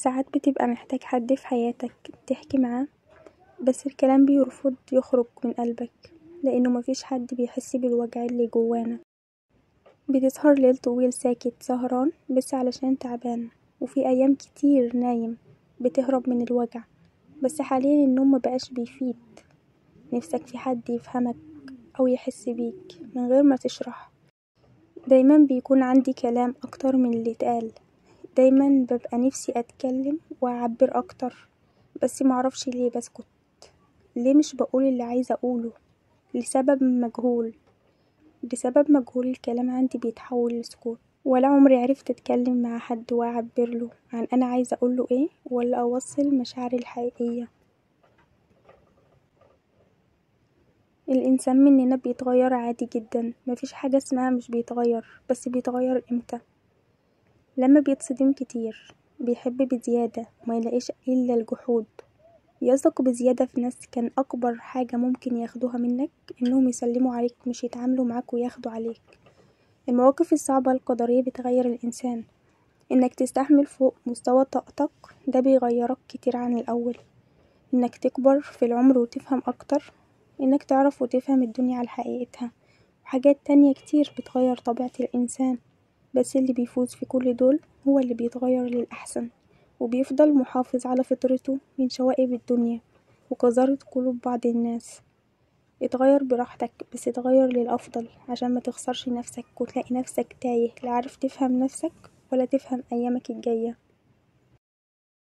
ساعات بتبقى محتاج حد في حياتك تحكي معاه بس الكلام بيرفض يخرج من قلبك لأنه مفيش حد بيحس بالوجع اللي جوانا بتسهر ليل طويل ساكت سهران بس علشان تعبان وفي أيام كتير نايم بتهرب من الوجع بس حاليا النوم مبقاش بيفيد نفسك في حد يفهمك أو يحس بيك من غير ما تشرح دايما بيكون عندي كلام أكتر من اللي اتقال دايما ببقى نفسي أتكلم وأعبر أكتر بس معرفش ليه بسكت ليه مش بقول اللي عايزة أقوله لسبب مجهول بسبب مجهول الكلام عندي بيتحول لسكوت ولا عمري عرفت أتكلم مع حد وأعبرله عن أنا عايزة أقوله ايه ولا أوصل مشاعري الحقيقية الإنسان مننا بيتغير عادي جدا مفيش حاجة اسمها مش بيتغير بس بيتغير امتى لما بيتصدم كتير بيحب بزيادة وميلاقيش إلا الجحود يثق بزيادة في ناس كان أكبر حاجة ممكن ياخدوها منك إنهم يسلموا عليك مش يتعاملوا معاك وياخدوا عليك المواقف الصعبة القدرية بتغير الإنسان إنك تستحمل فوق مستوى طاقتك ده بيغيرك كتير عن الأول إنك تكبر في العمر وتفهم أكتر إنك تعرف وتفهم الدنيا على حقيقتها وحاجات تانية كتير بتغير طبيعة الإنسان بس اللي بيفوز في كل دول هو اللي بيتغير للأحسن وبيفضل محافظ على فطرته من شوائب الدنيا وقذارة قلوب بعض الناس اتغير براحتك بس اتغير للأفضل عشان ما تخسرش نفسك وتلاقي نفسك تايه لا عارف تفهم نفسك ولا تفهم أيامك الجاية